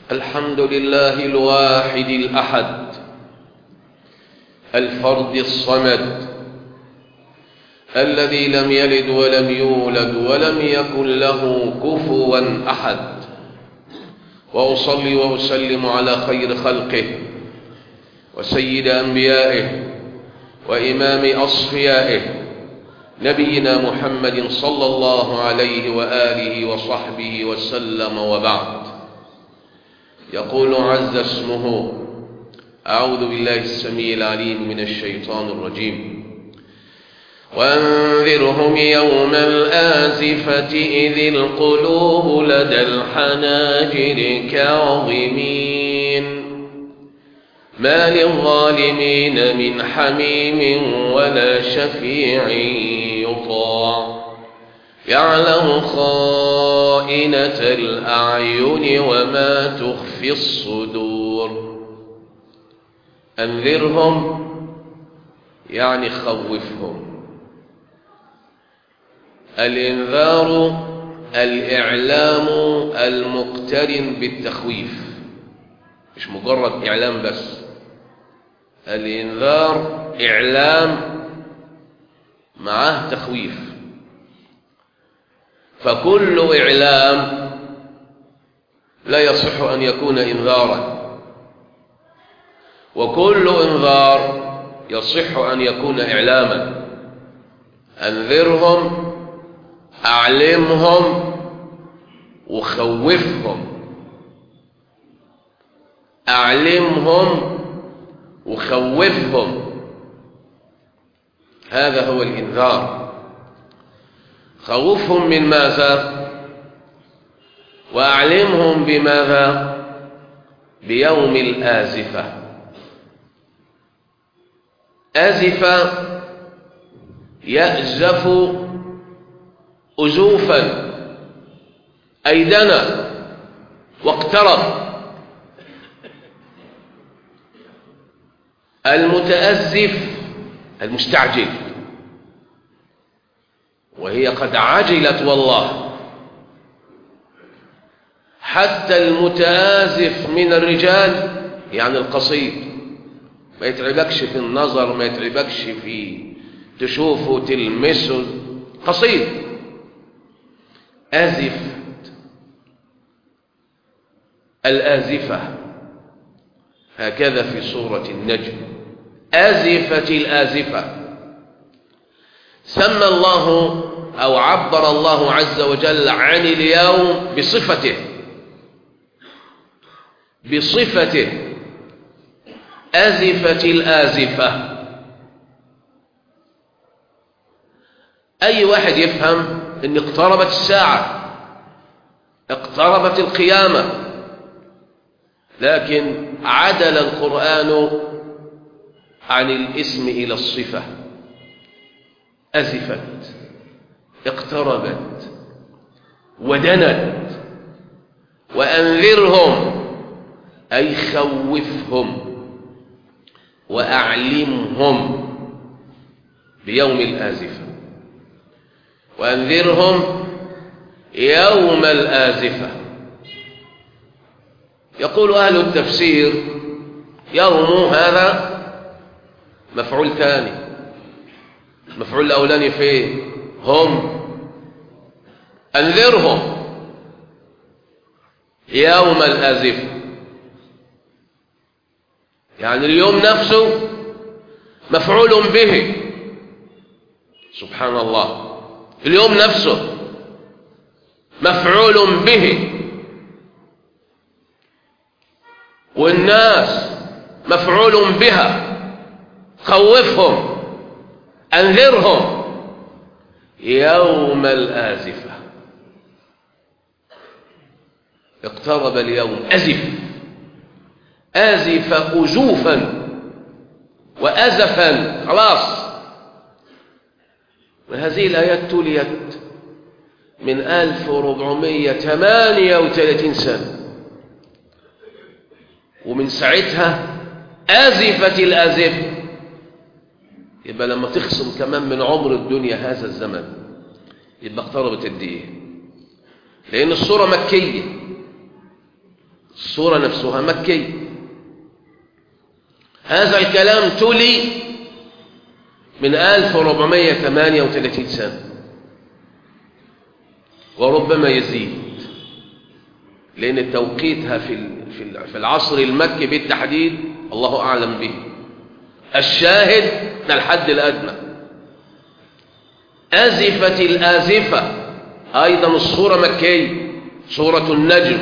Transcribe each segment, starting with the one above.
الحمد لله الواحد الأحد الفرد الصمد الذي لم يلد ولم يولد ولم يكن له كفوا أحد وأصلي وأسلم على خير خلقه وسيد أنبيائه وإمام أصفيائه نبينا محمد صلى الله عليه وآله وصحبه وسلم وبعد يقول عز اسمه أعوذ بالله السميع العليم من الشيطان الرجيم وانذرهم يوم الآزفة إذ القلوب لدى الحناجر كاظمين ما للظالمين من حميم ولا شفيع يطاع يعلم خائنة الأعين وما تخفي الصدور أنذرهم يعني خوفهم الإنذار الإعلام المقترن بالتخويف مش مجرد إعلام بس الإنذار إعلام معه تخويف فكل إعلام لا يصح أن يكون إنذارا وكل إنذار يصح أن يكون إعلاما أنذرهم أعلمهم وخوفهم أعلمهم وخوفهم هذا هو الإنذار خوفهم من ماذا وأعلمهم بماذا بيوم الآزفة آزفة يأزف أزوفا أي دنا واقترب المتأزف المستعجل وهي قد عجلت والله حتى المتآزف من الرجال يعني القصيد ما يتعبكش في النظر ما يتعبكش في تشوفه تلمسه قصيد آزف الآزفة هكذا في سورة النجم آزفة الآزفة سمى الله أو عبر الله عز وجل عن اليوم بصفته بصفته آزفة الآزفة أي واحد يفهم أن اقتربت الساعة اقتربت القيامة لكن عدل القرآن عن الاسم إلى الصفة أزفت اقتربت ودنت وأنذرهم أي خوفهم وأعلمهم بيوم الآزفة وأنذرهم يوم الآزفة يقول أهل التفسير يوم هذا مفعول ثاني مفعول الأولاني فين هم أنذرهم يوم الآزفة يعني اليوم نفسه مفعول به سبحان الله اليوم نفسه مفعول به والناس مفعول بها خوفهم أنذرهم يوم الآزفة اقترب اليوم أزف آزف أزوفا وأزفا خلاص وهذه الآيات تليت من 1438 سنة ومن ساعتها آزفت الآزفة يبقى لما تخصم كمان من عمر الدنيا هذا الزمن يبقى اقتربت قد ايه لأن الصورة مكية الصورة نفسها مكية هذا الكلام تلي من 1438 سنة وربما يزيد لأن توقيتها في في العصر المكي بالتحديد الله أعلم به الشاهد الحد الأدنى أزفت الآزفة أيضا الصورة مكية صورة النجم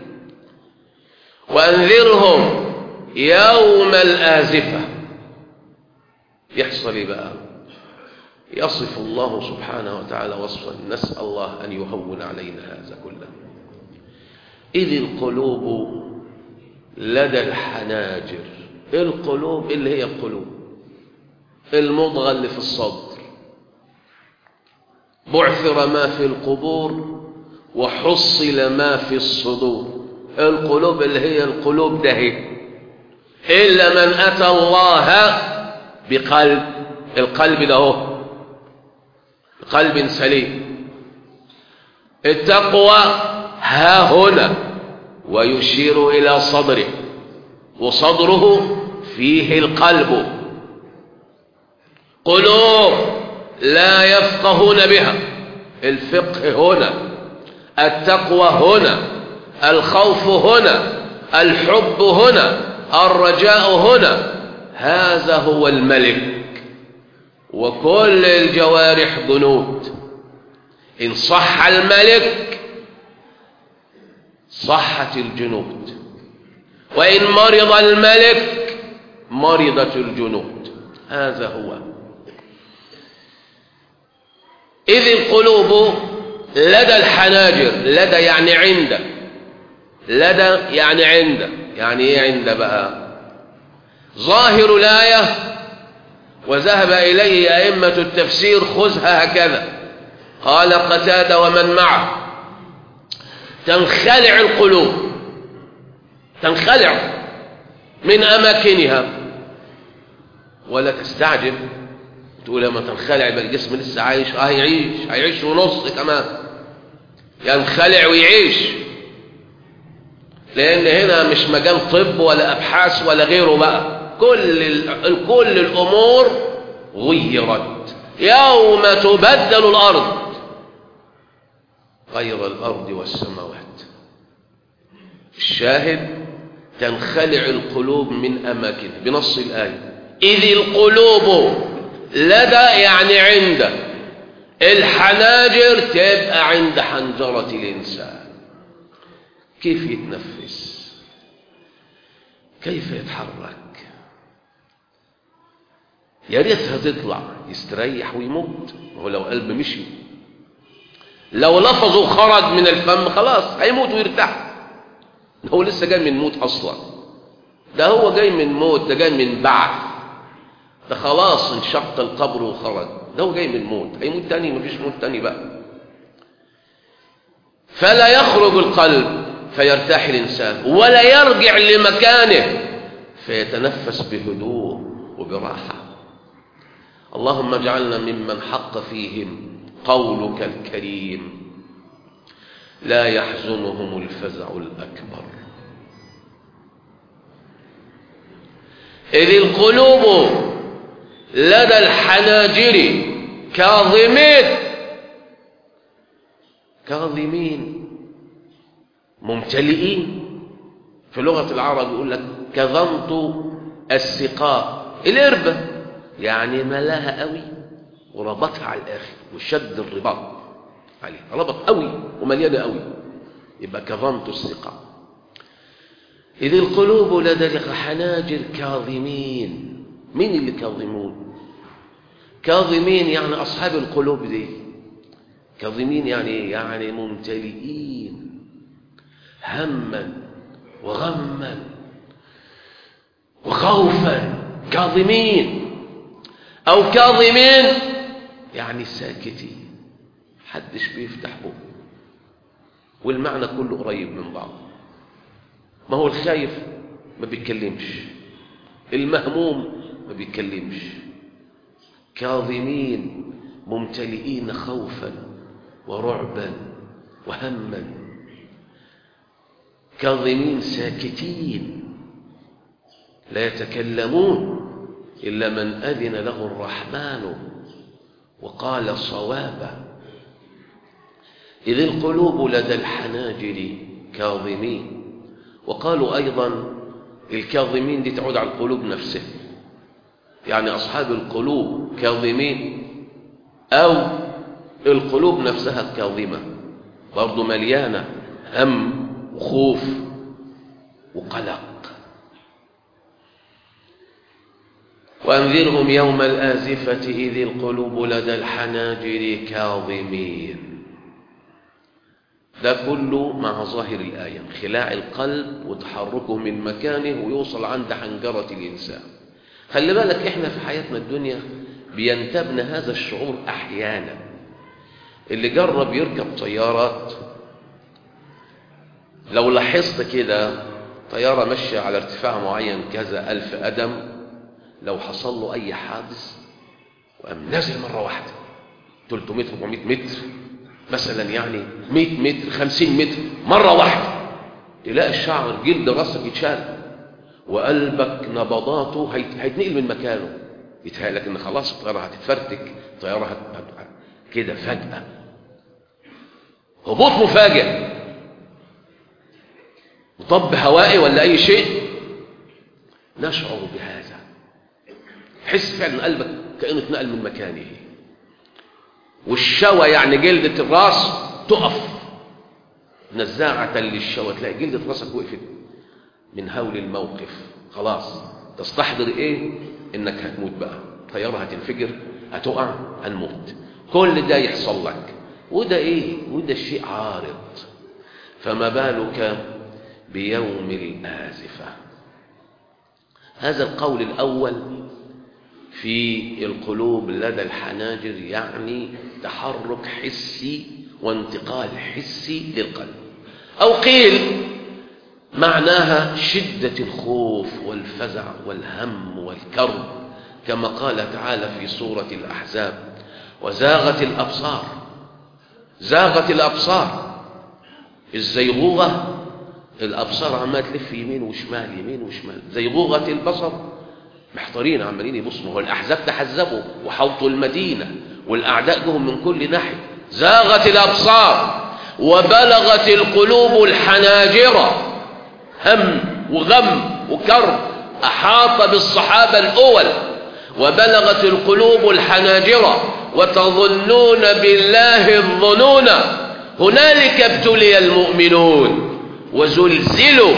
وأنذرهم يوم الآزفة يحصل بقى يصف الله سبحانه وتعالى وصفا نسأل الله أن يهون علينا هذا كله إذ القلوب لدى الحناجر القلوب اللي هي القلوب المضغة اللي في الصدر بعثر ما في القبور وحصل ما في الصدور القلوب اللي هي القلوب ده إلا من أتى الله بقلب القلب ده هو قلب سليم التقوى ها هنا ويشير إلى صدره وصدره فيه القلب قلوب لا يفقهون بها الفقه هنا التقوى هنا الخوف هنا الحب هنا الرجاء هنا هذا هو الملك وكل الجوارح جنود إن صح الملك صحت الجنود وإن مرض الملك مرضت الجنود هذا هو إذ القلوب لدى الحناجر لدى يعني عند لدى يعني عند يعني ايه عند بقى ظاهر الآية وذهب إليه أئمة التفسير خذها هكذا قال قتادة ومن معه تنخلع القلوب تنخلع من أماكنها ولا تستعجب تقول لما تنخلع يبقى الجسم لسه عايش اه هيعيش هيعيش ونص كمان ينخلع ويعيش لان هنا مش مجال طب ولا ابحاث ولا غيره بقى كل ال... كل الامور غيرت يوم تبدل الارض غير الارض والسماوات الشاهد تنخلع القلوب من اماكنها بنص الايه اذ القلوب لدى يعني عند الحناجر تبقى عند حنجرة الإنسان كيف يتنفس كيف يتحرك يا ريتها تطلع يستريح ويموت هو لو قلب مشي لو لفظه خرج من الفم خلاص هيموت ويرتاح هو لسه جاي من موت اصلا ده هو جاي من موت ده جاي من بعث ده خلاص انشق القبر وخرج ده هو جاي من موت هيموت تاني مفيش موت تاني بقى فلا يخرج القلب فيرتاح الإنسان ولا يرجع لمكانه فيتنفس بهدوء وبراحة اللهم اجعلنا ممن حق فيهم قولك الكريم لا يحزنهم الفزع الأكبر إذ القلوب لدى الحناجر كاظمين كاظمين ممتلئين في لغة العرب يقول لك كظمت السقاء الإربة يعني ملاها قوي وربطها على الآخر وشد الرباط عليه ربط قوي ومليانة قوي يبقى كظمت السقاء إذ القلوب لدى الحناجر كاظمين مين اللي كاظمون كاظمين يعني أصحاب القلوب دي كاظمين يعني يعني ممتلئين هما وغما وخوفا كاظمين أو كاظمين يعني ساكتين حدش بيفتح بقه والمعنى كله قريب من بعض ما هو الخايف ما بيتكلمش المهموم ما بيتكلمش كاظمين ممتلئين خوفا ورعبا وهما كاظمين ساكتين لا يتكلمون إلا من أذن له الرحمن وقال صوابا إذ القلوب لدى الحناجر كاظمين وقالوا أيضا الكاظمين دي تعود على القلوب نفسها يعني أصحاب القلوب كاظمين أو القلوب نفسها كاظمة برضو مليانة هم وخوف وقلق وأنذرهم يوم الآزفة إذ القلوب لدى الحناجر كاظمين ده كله مع ظاهر الآية خلاع القلب وتحركه من مكانه ويوصل عند حنجرة الإنسان خلي بالك إحنا في حياتنا الدنيا بينتابنا هذا الشعور أحيانا اللي جرب يركب طيارات لو لاحظت كده طيارة ماشية على ارتفاع معين كذا ألف قدم لو حصل له أي حادث وقام نازل مرة واحدة 300 400 متر مثلا يعني 100 متر 50 متر مرة واحدة تلاقي الشعر جلد راسك يتشال وقلبك نبضاته هيتنقل من مكانه يتهيألك ان خلاص الطيارة هتتفرتك الطيارة هت... هت... كده فجأة هبوط مفاجئ مطب هوائي ولا أي شيء نشعر بهذا حس فعلا قلبك كأنه اتنقل من مكانه والشوى يعني جلدة الراس تقف نزاعة للشوى تلاقي جلدة راسك وقفت من هول الموقف خلاص تستحضر ايه انك هتموت بقى طيارة هتنفجر هتقع هنموت كل ده يحصل لك وده ايه وده شيء عارض فما بالك بيوم الآزفة هذا القول الأول في القلوب لدى الحناجر يعني تحرك حسي وانتقال حسي للقلب أو قيل معناها شدة الخوف والفزع والهم والكرب كما قال تعالى في سورة الأحزاب وزاغت الأبصار زاغت الأبصار الزيغوغة الأبصار عمالة تلف يمين وشمال يمين وشمال زيغوغة البصر محتارين عمالين يبصوا هو الأحزاب تحزبوا وحوطوا المدينة والأعداء جهم من كل ناحية زاغت الأبصار وبلغت القلوب الحناجر هم وغم وكرب أحاط بالصحابة الأول وبلغت القلوب الحناجر وتظنون بالله الظنون هنالك ابتلي المؤمنون وزلزلوا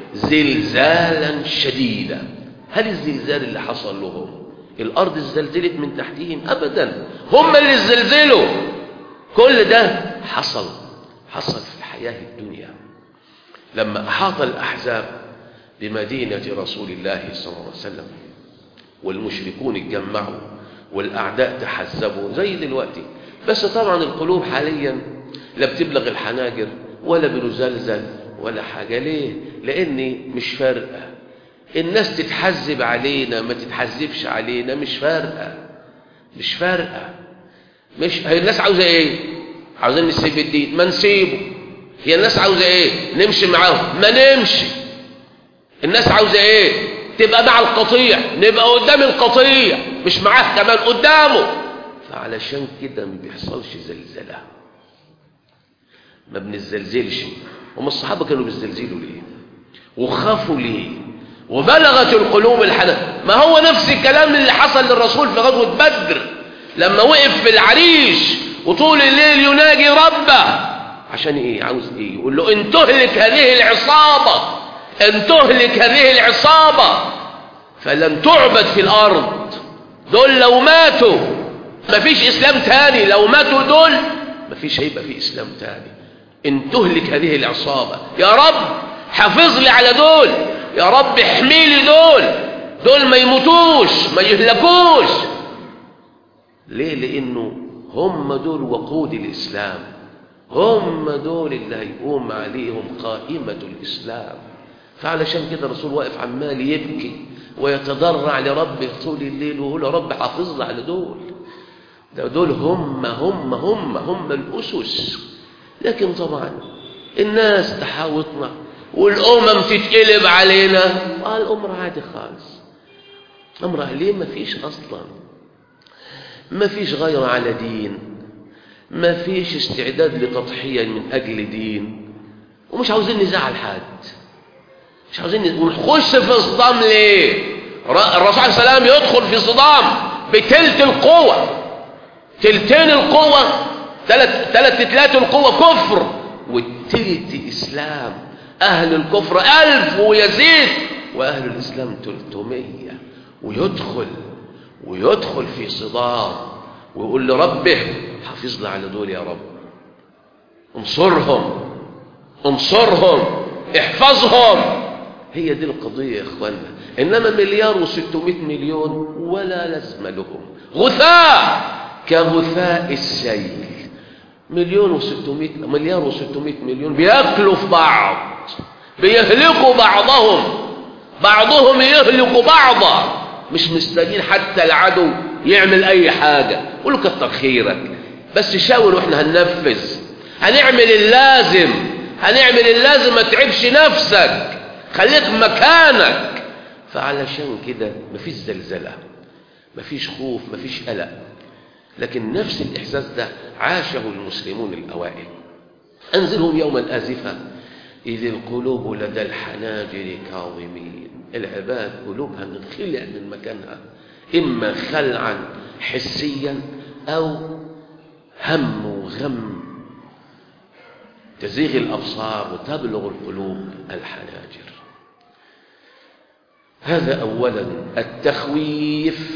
زلزالا شديدا هل الزلزال اللي حصل لهم الأرض ازدلزلت من تحتهم أبدا هم اللي زلزلوا كل ده حصل حصل في الحياة الدنيا لما أحاط الأحزاب بمدينة رسول الله صلى الله عليه وسلم والمشركون اتجمعوا والأعداء تحزبوا زي دلوقتي بس طبعا القلوب حاليا لا بتبلغ الحناجر ولا بنزلزل ولا حاجة ليه لأن مش فارقة الناس تتحزب علينا ما تتحزبش علينا مش فارقة مش فارقة مش هي الناس عاوزة ايه عاوزين نسيب الدين ما نسيبه هي الناس عاوزة ايه نمشي معاهم ما نمشي الناس عاوزة ايه تبقى مع القطيع نبقى قدام القطيع مش معاه كمان قدامه فعلشان كده ما بيحصلش زلزلة ما بنزلزلش هم الصحابة كانوا بيزلزلوا ليه وخافوا ليه وبلغت القلوب الحنان ما هو نفس الكلام اللي حصل للرسول في غزوة بدر لما وقف في العريش وطول الليل يناجي ربه عشان ايه عاوز ايه يقول له ان تهلك هذه العصابة ان تهلك هذه العصابة فلن تعبد في الارض دول لو ماتوا مفيش اسلام تاني لو ماتوا دول مفيش هيبقى في اسلام تاني ان تهلك هذه العصابة يا رب حافظ لي على دول يا رب احمي لي دول دول ما يموتوش ما يهلكوش ليه لانه هم دول وقود الاسلام هم دول اللي هيقوم عليهم قائمة الاسلام فعلشان كده الرسول واقف عمال يبكي ويتضرع لربه طول الليل ويقول يا رب حافظ لي على دول ده دول هم هم هم هم الاسس لكن طبعا الناس تحاوطنا والأمم تتقلب علينا آه الأمر عادي خالص أمر ليه ما فيش أصلا ما فيش غير على دين ما فيش استعداد لتضحية من أجل دين ومش عاوزين نزعل حد مش عاوزين نز... ونخش في صدام ليه الرسول عليه السلام يدخل في صدام بتلت القوة تلتين القوة تلت تلت تلات القوة كفر والتلت إسلام أهل الكفر ألف ويزيد وأهل الإسلام تلتمية ويدخل ويدخل في صدام ويقول لربه حافظ لي على دول يا رب انصرهم انصرهم احفظهم هي دي القضية يا اخوانا انما مليار وستمائة مليون ولا لازمة لهم غثاء كغثاء السيل مليون وستمائة مليار وستمائة مليون بياكلوا في بعض بيهلكوا بعضهم بعضهم يهلك بعضا مش مستنيين حتى العدو يعمل اي حاجة قول له كتر خيرك بس شاور واحنا هننفذ هنعمل اللازم هنعمل اللازم ما تعبش نفسك خليك مكانك فعلشان كده مفيش زلزلة مفيش خوف مفيش قلق لكن نفس الإحساس ده عاشه المسلمون الأوائل أنزلهم يوم الآزفة إذ القلوب لدى الحناجر كاظمين العباد قلوبها منخلع من مكانها إما خلعا حسيا أو هم وغم تزيغ الأبصار وتبلغ القلوب الحناجر هذا أولا التخويف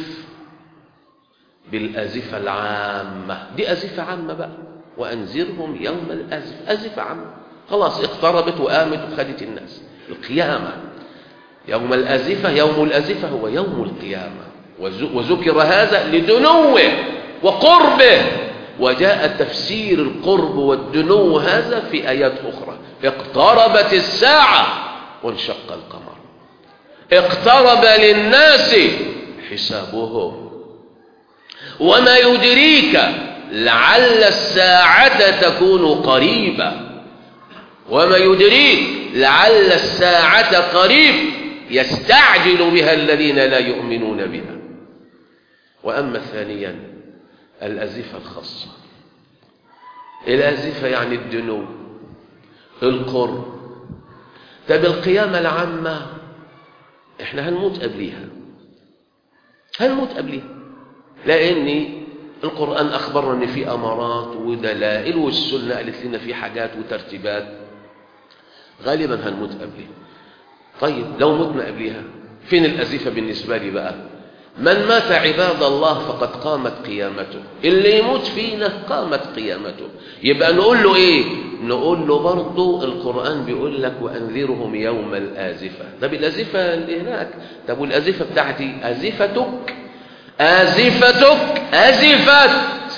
بالأزفة العامة دي أزفة عامة بقى وأنذرهم يوم الأزفة أزفة عامة خلاص اقتربت وقامت وخدت الناس القيامة يوم الأزفة يوم الأزفة هو يوم القيامة وذكر هذا لدنوه وقربه وجاء تفسير القرب والدنو هذا في آيات أخرى اقتربت الساعة وانشق القمر اقترب للناس حسابهم وما يدريك لعل الساعة تكون قريبة وما يدريك لعل الساعة قريب يستعجل بها الذين لا يؤمنون بها وأما ثانيا الأزفة الخاصة الأزفة يعني الدنو القرب طب القيامة العامة احنا هنموت قبليها هنموت قبليها لأن القرآن أخبرنا أن في أمارات ودلائل والسنة قالت لنا في حاجات وترتيبات غالبا هنموت قبلها طيب لو متنا قبلها فين الأزفة بالنسبة لي بقى من مات عباد الله فقد قامت قيامته اللي يموت فينا قامت قيامته يبقى نقول له ايه نقول له برضه القرآن بيقول لك وأنذرهم يوم الآزفة طب الآزفة اللي هناك طب والآزفة بتاعتي آزفتك آزفتك أزفت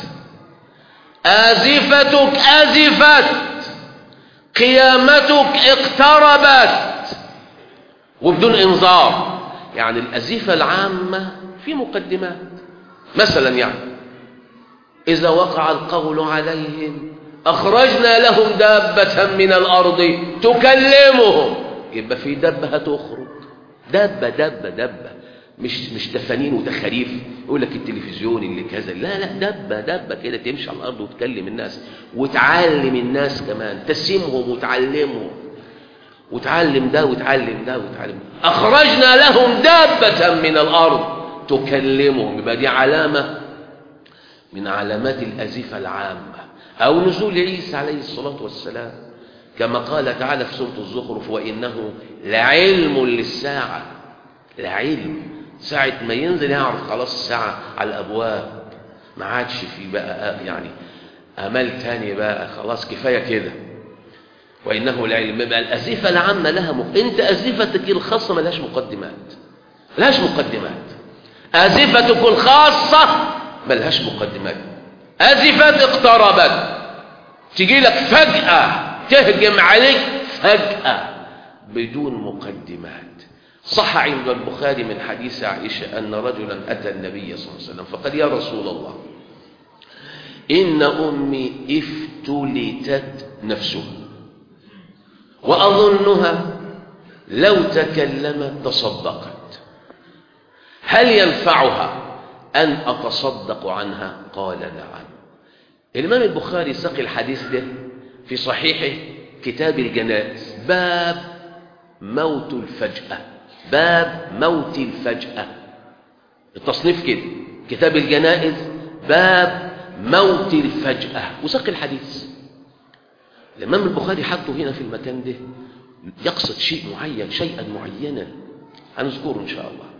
آزفتك أزفت قيامتك اقتربت وبدون انذار يعني الأزفة العامة في مقدمات مثلا يعني إذا وقع القول عليهم أخرجنا لهم دابة من الأرض تكلمهم يبقى في دبة هتخرج دبة دبة دبة مش مش تفانين وتخاريف يقول لك التلفزيون اللي كذا لا لا دبة دبة كده تمشي على الأرض وتكلم الناس وتعلم الناس كمان تسمهم وتعلمهم وتعلم ده وتعلم ده وتعلم أخرجنا لهم دابة من الأرض تكلمهم يبقى دي علامة من علامات الأزفة العامة أو نزول عيسى عليه الصلاة والسلام كما قال تعالى في سورة الزخرف وإنه لعلم للساعة لعلم ساعة ما ينزل يعرف خلاص الساعة على الأبواب ما عادش في بقى يعني أمل تاني بقى خلاص كفاية كده وإنه لعلم يبقى الأزفة العامة لها مق... أنت أزفتك الخاصة ملهاش مقدمات ملهاش مقدمات أزفتك الخاصة ملهاش مقدمات أزفت اقتربت تجي لك فجأة تهجم عليك فجأة بدون مقدمات صح عند البخاري من حديث عائشة أن رجلا أتى النبي صلى الله عليه وسلم فقال يا رسول الله إن أمي افتلتت نفسها وأظنها لو تكلمت تصدقت هل ينفعها أن أتصدق عنها قال نعم الإمام البخاري سقي الحديث ده في صحيحه كتاب الجنائز باب موت الفجأة باب موت الفجأة التصنيف كده كتاب الجنائز باب موت الفجأة وسقي الحديث الإمام البخاري حطه هنا في المكان ده يقصد شيء معين شيئا معينا هنذكره إن شاء الله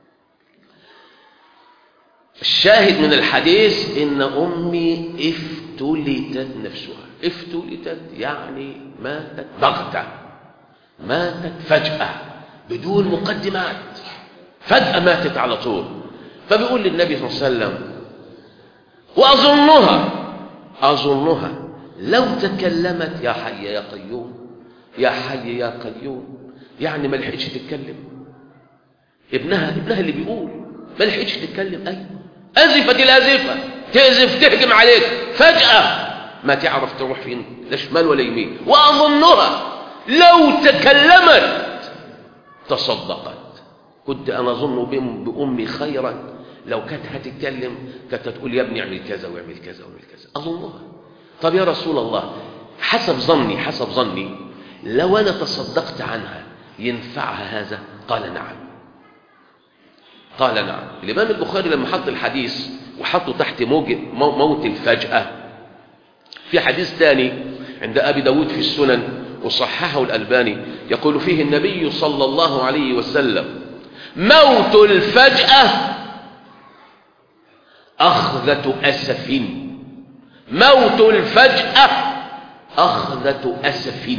الشاهد من الحديث إن أمي افتلتت نفسها افتلتت يعني ماتت بغتة ماتت فجأة بدون مقدمات فجأة ماتت على طول فبيقول للنبي صلى الله عليه وسلم وأظنها أظنها لو تكلمت يا حي يا قيوم يا حي يا قيوم يعني ما لحقتش تتكلم ابنها ابنها اللي بيقول ما لحقتش تتكلم أي أزفت الأزفة تأزف تهجم عليك فجأة ما تعرف تروح فين لا شمال ولا يمين وأظنها لو تكلمت تصدقت كنت أنا أظن بأمي خيرا لو كانت هتتكلم كانت تقول يا ابني اعمل كذا واعمل كذا واعمل كذا أظنها طب يا رسول الله حسب ظني حسب ظني لو أنا تصدقت عنها ينفعها هذا قال نعم قال نعم الإمام البخاري لما حط الحديث وحطه تحت موج موت الفجأة في حديث ثاني عند أبي داود في السنن وصححه الألباني يقول فيه النبي صلى الله عليه وسلم موت الفجأة أخذة أسف موت الفجأة أخذة أسف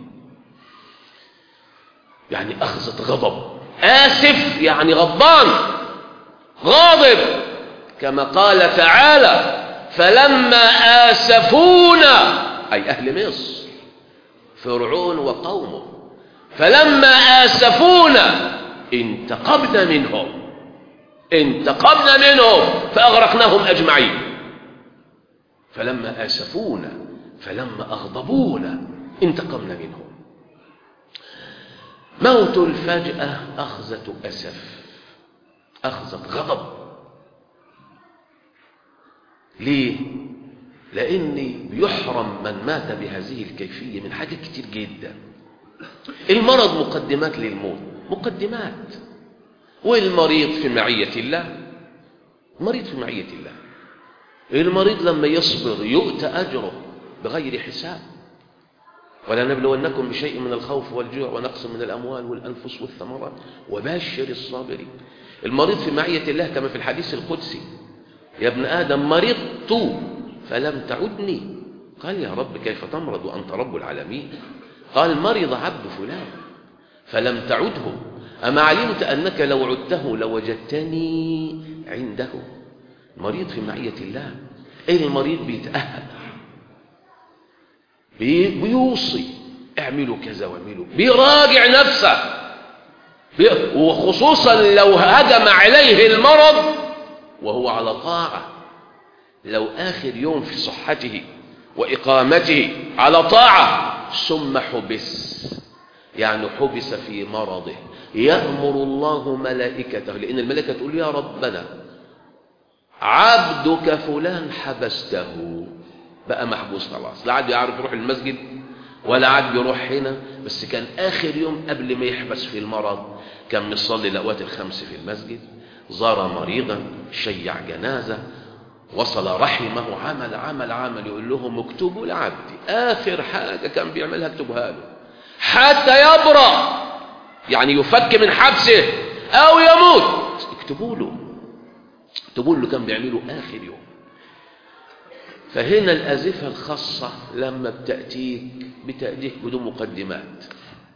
يعني أخذة غضب آسف يعني غضبان غاضب كما قال تعالى فلما آسفونا أي أهل مصر فرعون وقومه فلما آسفونا انتقمنا منهم انتقمنا منهم فأغرقناهم أجمعين فلما آسفونا فلما أغضبونا انتقمنا منهم موت الفجأة أخذة أسف أخذة غضب ليه؟ لأن بيحرم من مات بهذه الكيفية من حاجات كتير جدا المرض مقدمات للموت مقدمات والمريض في معية الله مريض في معية الله المريض لما يصبر يؤتى أجره بغير حساب ولنبلونكم بشيء من الخوف والجوع ونقص من الأموال والأنفس والثمرات وبشر الصابرين المريض في معية الله كما في الحديث القدسي يا ابن آدم مرضت فلم تعدني قال يا رب كيف تمرض وأنت رب العالمين قال مرض عبد فلان فلم تعده أما علمت أنك لو عدته لوجدتني عنده مريض في معية الله أي المريض بيتأهب بيوصي اعملوا كذا واعملوا بيراجع نفسه بي... وخصوصا لو هجم عليه المرض وهو على طاعة لو آخر يوم في صحته وإقامته على طاعة ثم حبس يعني حبس في مرضه يأمر الله ملائكته لأن الملائكة تقول يا ربنا عبدك فلان حبسته بقى محبوس خلاص لا عاد يعرف يروح المسجد ولا عاد بيروح هنا بس كان آخر يوم قبل ما يحبس في المرض كان مصلي الأوقات الخمس في المسجد زار مريضا شيع جنازة وصل رحمه عمل عمل عمل يقول لهم اكتبوا لعبدي آخر حاجة كان بيعملها اكتبها له حتى يبرأ يعني يفك من حبسه أو يموت اكتبوا له اكتبوا له كان بيعمله آخر يوم فهنا الأزفة الخاصة لما بتأتيك بتأتيك بدون مقدمات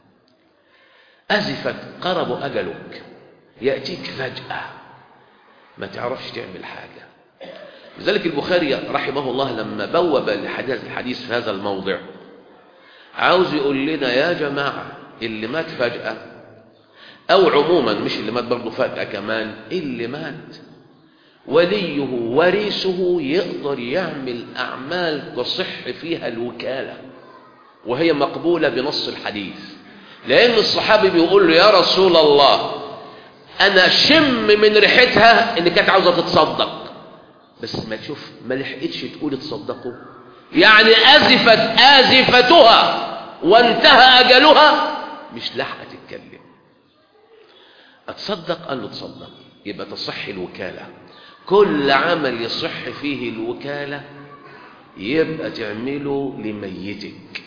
أزفت قرب أجلك يأتيك فجأة ما تعرفش تعمل حاجة لذلك البخاري رحمه الله لما بوب الحديث الحديث في هذا الموضع عاوز يقول لنا يا جماعة اللي مات فجأة أو عموما مش اللي مات برضه فجأة كمان اللي مات وليه وريثه يقدر يعمل أعمال تصح فيها الوكالة وهي مقبولة بنص الحديث لأن الصحابي بيقول له يا رسول الله أنا شم من ريحتها إن كانت عاوزة تتصدق بس ما تشوف ما لحقتش تقول تصدقوا يعني أزفت آزفتها وانتهى أجلها مش لاحقة تتكلم أتصدق قال له تصدق يبقى تصح الوكالة كل عمل يصح فيه الوكالة يبقى تعمله لميتك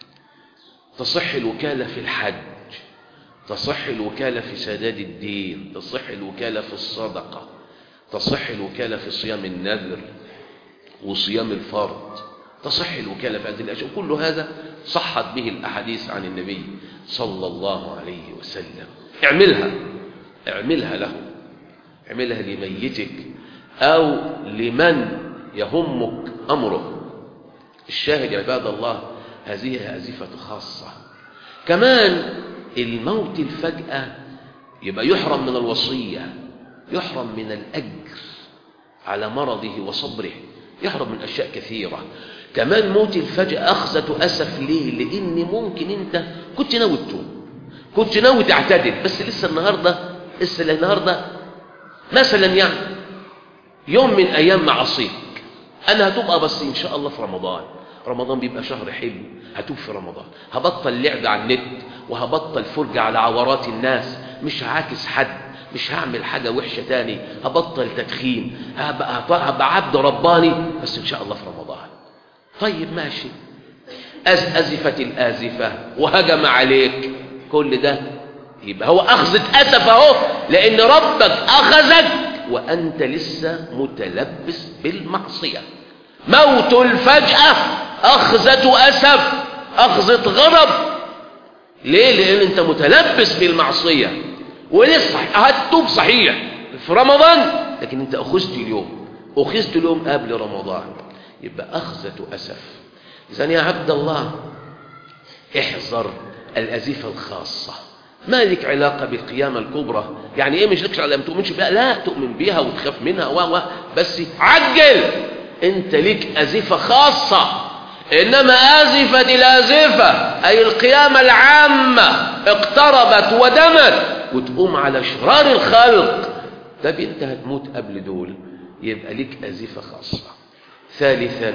تصح الوكالة في الحج تصح الوكالة في سداد الدين تصح الوكالة في الصدقة تصح الوكالة في صيام النذر وصيام الفرض تصح الوكالة في هذه الأشياء كل هذا صحت به الأحاديث عن النبي صلى الله عليه وسلم اعملها اعملها له اعملها لميتك أو لمن يهمك أمره الشاهد يا عباد الله هذه هازفة خاصة كمان الموت الفجأة يبقى يحرم من الوصية يحرم من الأجر على مرضه وصبره يحرم من أشياء كثيرة كمان موت الفجأة أخذة أسف ليه لأن ممكن أنت كنت ناوي تتوب كنت ناوي تعتدل بس لسه النهاردة لسه النهاردة مثلا يعني يوم من أيام معصيك أنا هتبقى بس إن شاء الله في رمضان رمضان بيبقى شهر حلو هتوب في رمضان هبطل لعب على النت وهبطل فرجة على عورات الناس مش هعاكس حد مش هعمل حاجة وحشة تاني هبطل تدخين هبقى, هبقى عبد رباني بس إن شاء الله في رمضان طيب ماشي أز أزفت الآزفة وهجم عليك كل ده يبقى هو أخذة أسف أهو لأن ربك أخذك وأنت لسه متلبس بالمعصية موت الفجأة أخذة أسف أخذة غضب ليه لأن أنت متلبس بالمعصية ولسه هتوب صحيح في رمضان لكن أنت أخذت اليوم أخذت اليوم قبل رمضان يبقى أخذة أسف إذا يا عبد الله احذر الأزفة الخاصة ما لك علاقة بالقيامة الكبرى يعني ايه مش لكش على ما تؤمنش بها لا تؤمن بها وتخاف منها و بس عجل انت لك أزفة خاصة إنما آزفة الآزفة أي القيامة العامة اقتربت ودمت وتقوم على شرار الخلق طب انت هتموت قبل دول يبقى لك أزفة خاصة ثالثا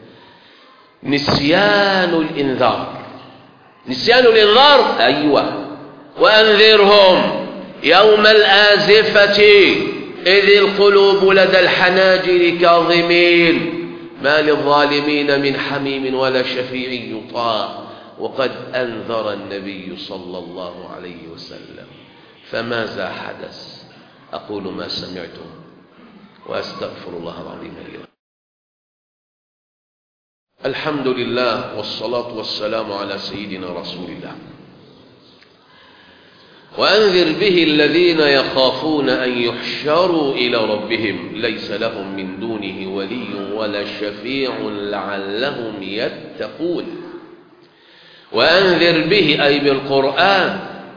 نسيان الإنذار نسيان الإنذار أيوة وأنذرهم يوم الآزفة إذ القلوب لدى الحناجر كاظمين ما للظالمين من حميم ولا شفيع يطاع وقد أنذر النبي صلى الله عليه وسلم فماذا حدث أقول ما سمعتم وأستغفر الله العظيم لي الحمد لله والصلاة والسلام على سيدنا رسول الله وأنذر به الذين يخافون أن يحشروا إلى ربهم ليس لهم من دونه ولي ولا شفيع لعلهم يتقون وأنذر به أي بالقرآن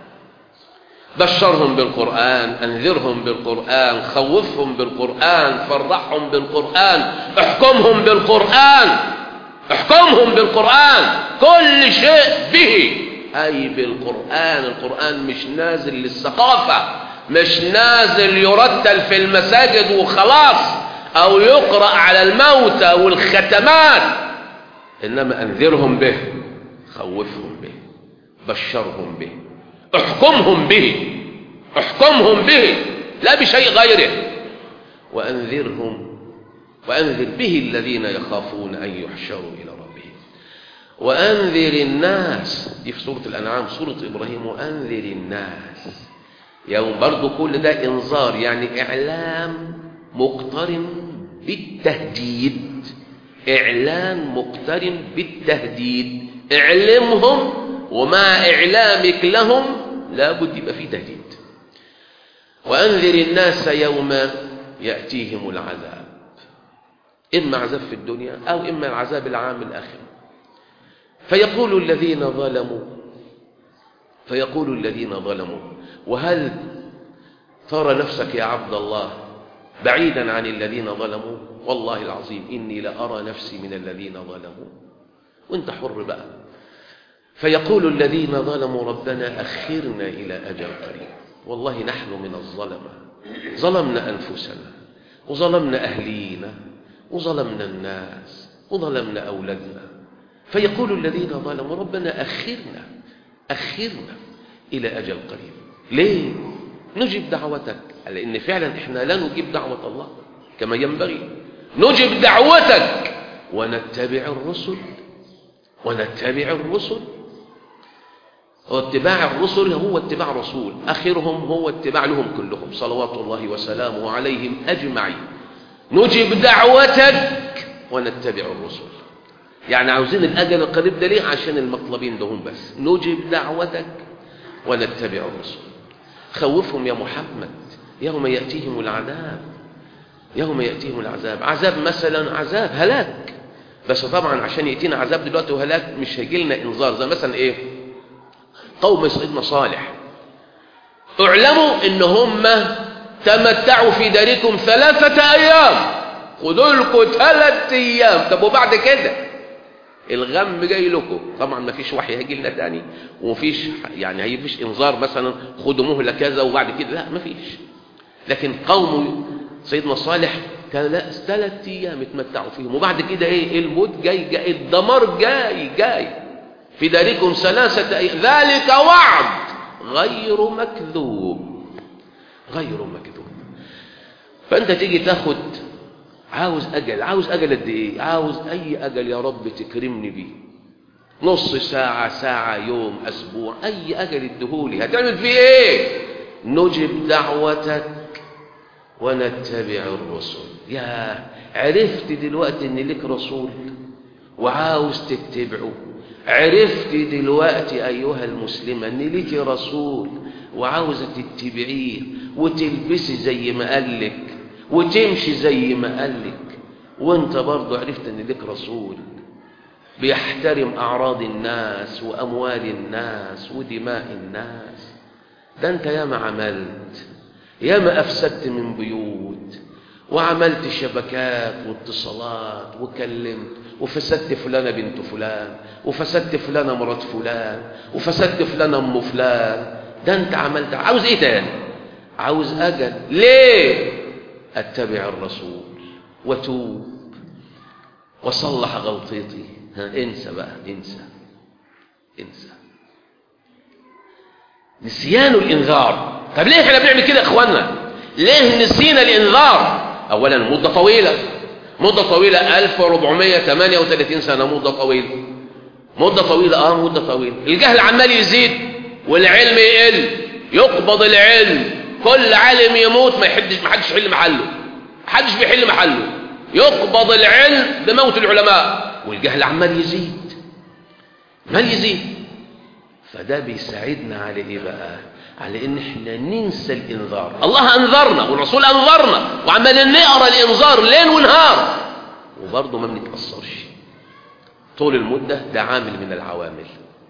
بشرهم بالقرآن أنذرهم بالقرآن خوفهم بالقرآن فرحهم بالقرآن احكمهم بالقرآن احكمهم بالقرآن كل شيء به أي بالقرآن القرآن مش نازل للثقافة مش نازل يرتل في المساجد وخلاص أو يقرأ على الموتى والختمات إنما أنذرهم به خوفهم به بشرهم به احكمهم به احكمهم به لا بشيء غيره وأنذرهم وأنذر به الذين يخافون أن يحشروا إلى ربهم وأنذر الناس دي في سورة الأنعام سورة إبراهيم وأنذر الناس يوم برضو كل ده إنذار يعني إعلام مقترن بالتهديد إعلان مقترن بالتهديد اعلمهم ومع إعلامك لهم لابد يبقى فيه تهديد وأنذر الناس يوم يأتيهم العذاب إما عذاب في الدنيا أو إما العذاب العام الآخر فيقول الذين ظلموا فيقول الذين ظلموا وهل ترى نفسك يا عبد الله بعيدا عن الذين ظلموا والله العظيم إني لأرى نفسي من الذين ظلموا وانت حر بقى فيقول الذين ظلموا ربنا أخرنا إلى أجل قريب والله نحن من الظلمة ظلمنا أنفسنا وظلمنا أهلينا وظلمنا الناس وظلمنا أولادنا فيقول الذين ظلموا ربنا أخرنا أخرنا إلى أجل قريب ليه؟ نجب دعوتك لأن فعلا إحنا لا نجيب دعوة الله كما ينبغي نجب دعوتك ونتبع الرسل ونتبع الرسل هو اتباع الرسل هو اتباع رسول آخرهم هو اتباع لهم كلهم صلوات الله وسلامه عليهم أجمعين نجب دعوتك ونتبع الرسل يعني عاوزين الأجل القريب ده ليه عشان المطلبين دهم بس نجب دعوتك ونتبع الرسل خوفهم يا محمد يوم يأتيهم العذاب يوم يأتيهم العذاب عذاب مثلا عذاب هلاك بس طبعا عشان يأتينا عذاب دلوقتي وهلاك مش هيجي لنا انذار زي مثلا ايه قوم سيدنا صالح اعلموا ان هم تمتعوا في داركم ثلاثة ايام خدوا لكم ثلاث ايام طب وبعد كده الغم جاي لكم طبعا ما فيش وحي هيجي لنا تاني ومفيش يعني هيفيش انذار مثلا خدوا مهله كذا وبعد كده لا ما فيش لكن قوم سيدنا صالح ثلاث ايام اتمتعوا فيهم وبعد كده ايه الموت جاي جاي الدمار جاي جاي في داركم ثلاثة أيام ذلك وعد غير مكذوب غير مكذوب فأنت تيجي تاخد عاوز أجل عاوز أجل قد إيه عاوز أي أجل يا رب تكرمني بيه نص ساعة ساعة يوم أسبوع أي أجل ادهولي هتعمل فيه إيه نجب دعوتك ونتبع الرسل يا عرفت دلوقتي ان لك رسول وعاوز تتبعه عرفت دلوقتي ايها المسلمه ان لك رسول وعاوزه تتبعيه وتلبسي زي ما قالك وتمشي زي ما قالك وانت برضه عرفت ان لك رسول بيحترم اعراض الناس واموال الناس ودماء الناس ده انت ياما عملت ياما أفسدت من بيوت وعملت شبكات واتصالات وكلمت وفسدت فلانة بنت فلان وفسدت فلانة مرات فلان وفسدت فلانة أم فلان ده أنت عملت عاوز إيه تاني عاوز أجل ليه أتبع الرسول وتوب وصلح غلطتي ها انسى بقى انسى انسى نسيان الإنذار طب ليه احنا بنعمل كده يا اخوانا ليه نسينا الانذار اولا مده طويله مده طويله 1438 سنه مده طويله مده طويله اه مده طويله الجهل عمال يزيد والعلم يقل يقبض العلم كل عالم يموت ما يحدش ما حدش يحل محله ما حدش بيحل محله يقبض العلم بموت العلماء والجهل عمال يزيد عمال يزيد فده بيساعدنا على ايه بقى على ان احنا ننسى الانذار الله انذرنا والرسول انذرنا وعمالين نقرا الانذار ليل ونهار وبرضه ما بنتاثرش طول المده ده عامل من العوامل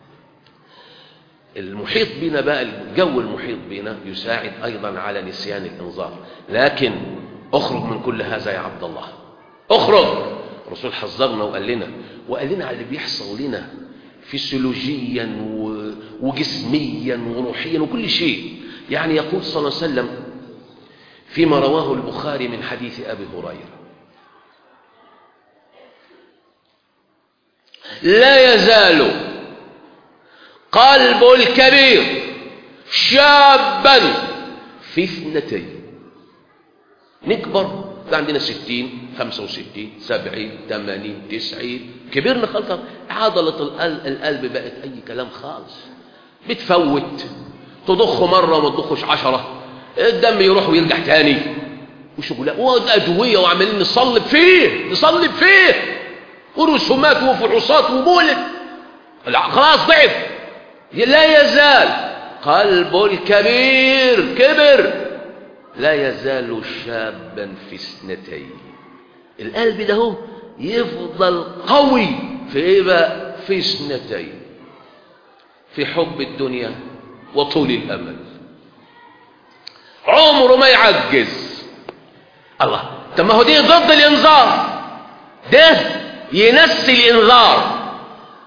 المحيط بنا بقى الجو المحيط بنا يساعد ايضا على نسيان الانذار لكن اخرج من كل هذا يا عبد الله اخرج الرسول حذرنا وقال لنا وقال لنا على اللي بيحصل لنا فسيولوجيا وجسميا وروحيا وكل شيء يعني يقول صلى الله عليه وسلم فيما رواه البخاري من حديث أبي هريرة لا يزال قلب الكبير شابا في اثنتين نكبر عندنا ستين خمسة وستين سبعين ثمانين تسعين كبرنا خالص عضلة القلب, القلب بقت أي كلام خالص بتفوت تضخ مرة وما تضخش عشرة الدم يروح ويرجع تاني وشغلات وأدوية وعمالين نصلب فيه نصلب فيه ورسومات وفحوصات ومولد خلاص ضعف لا يزال قلب الكبير كبر لا يزال شابا في اثنتين القلب ده هو يفضل قوي في ايه بقى في اثنتين في حب الدنيا وطول الامل عمره ما يعجز الله طب ما هو دي ضد الانذار ده ينسي الانذار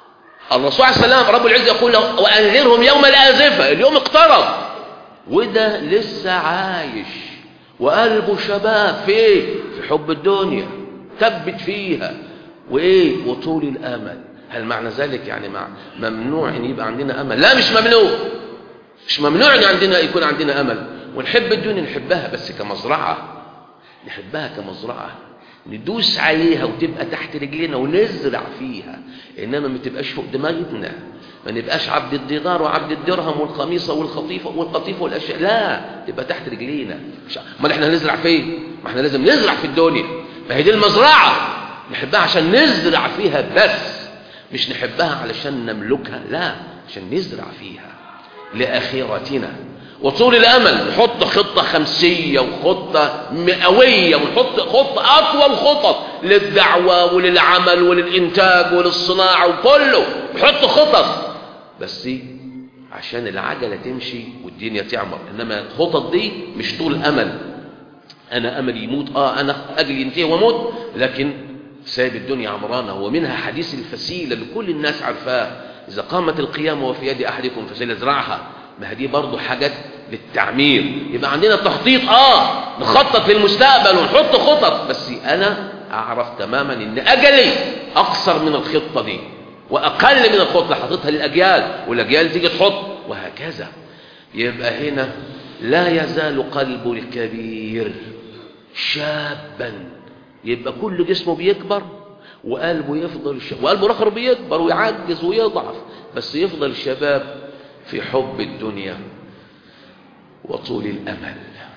الرسول عليه السلام رب العزة يقول له وأنذرهم يوم الآزفة اليوم اقترب وده لسه عايش وقلبه شباب في ايه في حب الدنيا ثبت فيها وايه وطول الامل هل معنى ذلك يعني مع ممنوع ان يبقى عندنا امل لا مش ممنوع مش ممنوع ان عندنا يكون عندنا امل ونحب الدنيا نحبها بس كمزرعه نحبها كمزرعه ندوس عليها وتبقى تحت رجلنا ونزرع فيها انما ما تبقاش فوق دماغنا ما نبقاش عبد الدينار وعبد الدرهم والخميصه والخطيفه والقطيفه والاشياء لا تبقى تحت رجلينا مش امال احنا هنزرع فين ما احنا لازم نزرع في الدنيا ما هي دي المزرعه نحبها عشان نزرع فيها بس مش نحبها علشان نملكها لا عشان نزرع فيها لاخرتنا وطول الامل نحط خطه خمسيه وخطه مئويه ونحط خطه اطول خطط للدعوه وللعمل وللانتاج وللصناعه وكله نحط خطط بس عشان العجله تمشي والدنيا تعمر انما الخطط دي مش طول امل انا امل يموت اه انا اجلي ينتهي واموت لكن سايب الدنيا عمرانه ومنها حديث الفسيله اللي كل الناس عارفاه اذا قامت القيامه وفي يد احدكم فسيزرعها ما هي دي برضه حاجات للتعمير يبقى عندنا تخطيط اه نخطط للمستقبل ونحط خطط بس انا اعرف تماما ان اجلي اقصر من الخطه دي واقل من الخطه اللي حاططها للاجيال والاجيال تيجي تحط وهكذا يبقى هنا لا يزال قلب الكبير شابا يبقى كل جسمه بيكبر وقلبه يفضل ش... وقلبه الاخر بيكبر ويعجز ويضعف بس يفضل شباب في حب الدنيا وطول الامل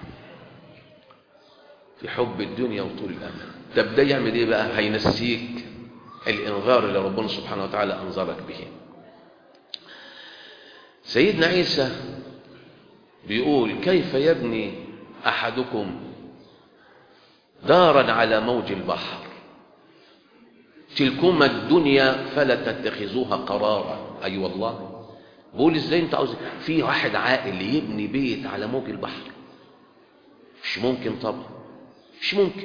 في حب الدنيا وطول الامل طب ده يعمل ايه بقى هينسيك الانذار اللي ربنا سبحانه وتعالى انذرك به سيدنا عيسى بيقول كيف يبني احدكم دارا على موج البحر تلكما الدنيا فلا تتخذوها قرارا اي أيوة والله بقول ازاي انت عاوز في واحد عاقل يبني بيت على موج البحر مش ممكن طبعا مش ممكن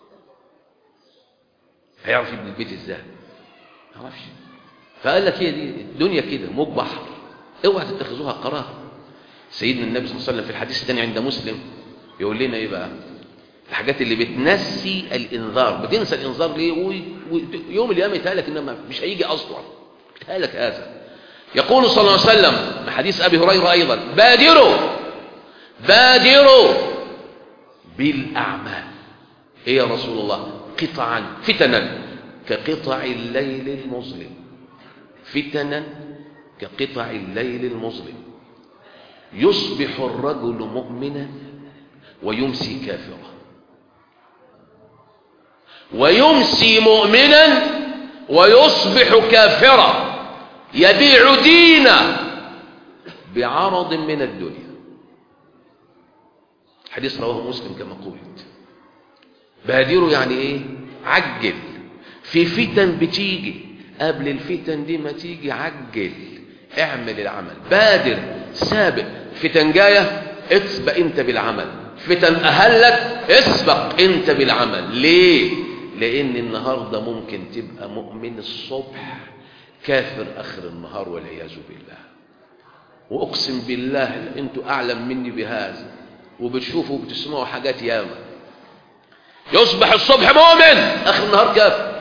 هيعرف يبني البيت ازاي ما يعرفش فقال لك هي دي الدنيا كده موج بحر اوعى تتخذوها قرار سيدنا النبي صلى الله عليه وسلم في الحديث الثاني عند مسلم يقول لنا ايه بقى الحاجات اللي بتنسي الانذار بتنسى الانذار ليه ويوم القيامه يتهالك انما مش هيجي اصلا يتهالك هذا يقول صلى الله عليه وسلم حديث ابي هريره ايضا بادروا بادروا بالاعمال ايه يا رسول الله قطعا فتنا كقطع الليل المظلم فتنا كقطع الليل المظلم يصبح الرجل مؤمنا ويمسي كافرا ويمسي مؤمنا ويصبح كافرا يبيع دينه بعرض من الدنيا حديث رواه مسلم كما قلت بادروا يعني ايه عجل في فتن بتيجي قبل الفتن دي ما تيجي عجل اعمل العمل بادر سابق فتن جايه اسبق انت بالعمل فتن اهلت اسبق انت بالعمل ليه لان النهارده ممكن تبقى مؤمن الصبح كافر اخر النهار والعياذ بالله واقسم بالله انتوا اعلم مني بهذا وبتشوفوا وبتسمعوا حاجات ياما يصبح الصبح مؤمن اخر النهار كافر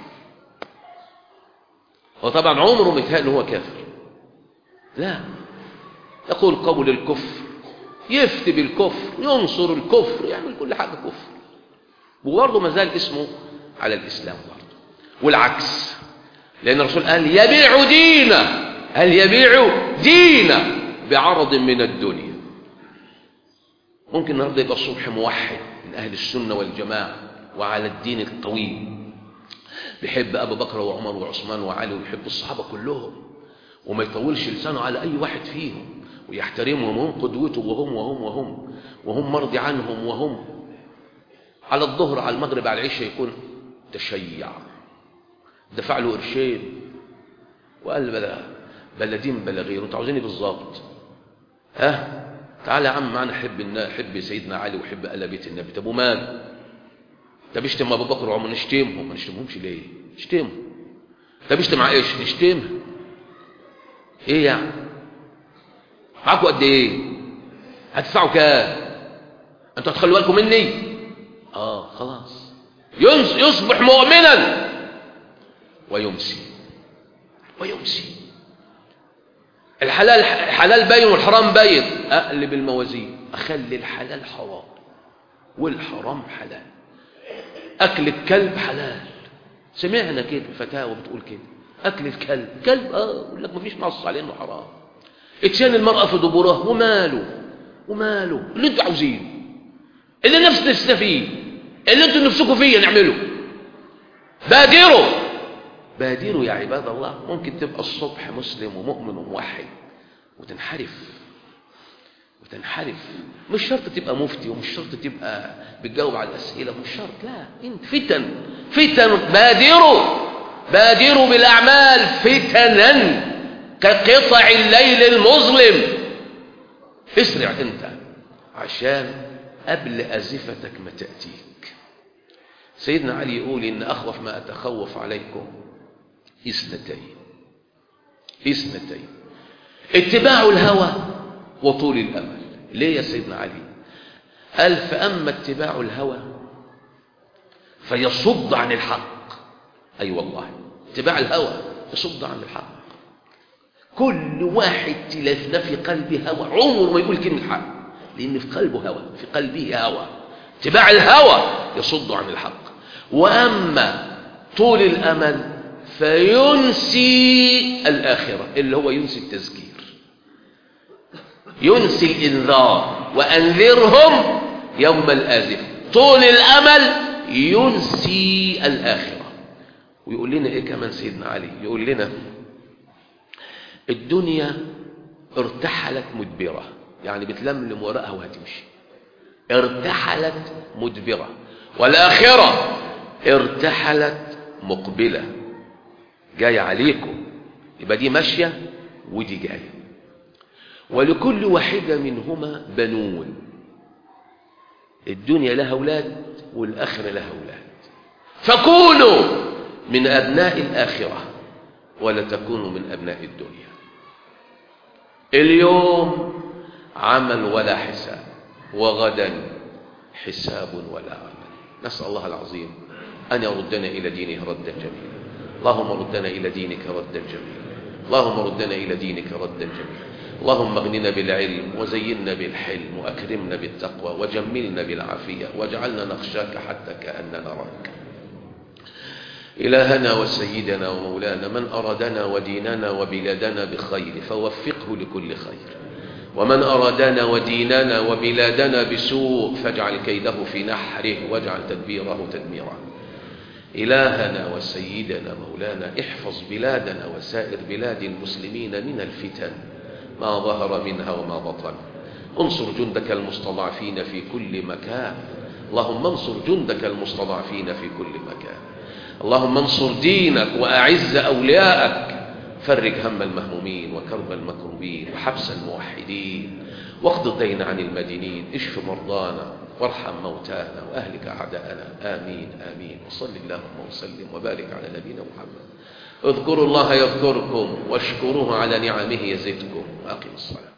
هو طبعا عمره متهيأ هو كافر لا يقول قول الكفر يفتي بالكفر ينصر الكفر يعمل كل حاجة كفر وبرضه ما زال اسمه على الإسلام برضه والعكس لأن الرسول قال يبيع دينه هل يبيع دينه بعرض من الدنيا ممكن النهارده يبقى الصبح موحد من أهل السنة والجماعة وعلى الدين القويم بيحب أبو بكر وعمر وعثمان وعلي ويحب الصحابة كلهم وما يطولش لسانه على أي واحد فيهم ويحترمهم وهم قدوته وهم وهم وهم وهم مرضي عنهم وهم على الظهر على المغرب على العشاء يكون تشيع دفع له قرشين وقال بلا بلدين بلا غيره انتوا عاوزيني بالظبط ها تعالى يا عم معانا حب النا حب سيدنا علي وحب ال بيت النبي طب ومال طب اشتم ابو بكر وعمر نشتمهم ما نشتمهمش ليه نشتمهم طب اشتم عائشه نشتمها ايه يعني معاكم قد ايه هتدفعوا كام انتوا هتخلوا بالكم مني اه خلاص ينس يصبح مؤمنا ويمسي ويمسي الحلال الحلال باين والحرام باين اقلب الموازين اخلي الحلال حرام والحرام حلال اكل الكلب حلال سمعنا كده فتاوى بتقول كده اكل الكلب كلب اه يقول لك مفيش نص عليه انه حرام اتيان المراه في دبرها وماله وماله اللي انتوا عاوزينه اللي نفس نفسنا فيه اللي انتوا نفسكم فيه نعمله بادروا بادروا يا عباد الله ممكن تبقى الصبح مسلم ومؤمن وموحد وتنحرف وتنحرف مش شرط تبقى مفتي ومش شرط تبقى بتجاوب على الأسئلة مش شرط لا انت فتن فتن بادروا بادروا بالأعمال فتنا كقطع الليل المظلم اسرع انت عشان قبل أزفتك ما تأتيك سيدنا علي يقول إن أخوف ما أتخوف عليكم اثنتين اثنتين اتباع الهوى وطول الأمل ليه يا سيدنا علي قال فأما اتباع الهوى فيصد عن الحق أي أيوة والله اتباع الهوى يصد عن الحق كل واحد تلفنا في قلبه هوى عمره ما يقول كلمة حق لأن في قلبه هوى في قلبه هوى اتباع الهوى يصد عن الحق وأما طول الأمل فينسي الآخرة اللي هو ينسي التذكير ينسي الإنذار وأنذرهم يوم الآزف طول الأمل ينسي الآخرة ويقول لنا إيه كمان سيدنا علي يقول لنا الدنيا ارتحلت مدبرة يعني بتلملم ورقها وهتمشي ارتحلت مدبرة والآخرة ارتحلت مقبلة جاية عليكم يبقى دي ماشية ودي جاية ولكل واحدة منهما بنون الدنيا لها أولاد والآخرة لها أولاد فكونوا من أبناء الآخرة ولا تكونوا من أبناء الدنيا اليوم عمل ولا حساب وغدا حساب ولا عمل نسأل الله العظيم أن يردنا إلى دينه ردا جميلا اللهم ردنا إلى دينك ردا جميلا اللهم ردنا إلى دينك ردا جميلا اللهم اغننا بالعلم وزينا بالحلم وأكرمنا بالتقوى وجملنا بالعافية واجعلنا نخشاك حتى كأننا نراك إلهنا وسيدنا ومولانا من أرادنا وديننا وبلادنا بخير فوفقه لكل خير ومن أرادنا وديننا وبلادنا بسوء فاجعل كيده في نحره واجعل تدبيره تدميرا إلهنا وسيدنا مولانا احفظ بلادنا وسائر بلاد المسلمين من الفتن ما ظهر منها وما بطن انصر جندك المستضعفين في كل مكان اللهم انصر جندك المستضعفين في كل مكان اللهم انصر دينك وأعز أولياءك فرج هم المهمومين وكرب المكروبين وحبس الموحدين واقض الدين عن المدينين اشف مرضانا وارحم موتانا وأهلك أعداءنا آمين آمين وصل اللهم وسلم وبارك على نبينا محمد اذكروا الله يذكركم واشكروه على نعمه يزدكم وأقم الصلاة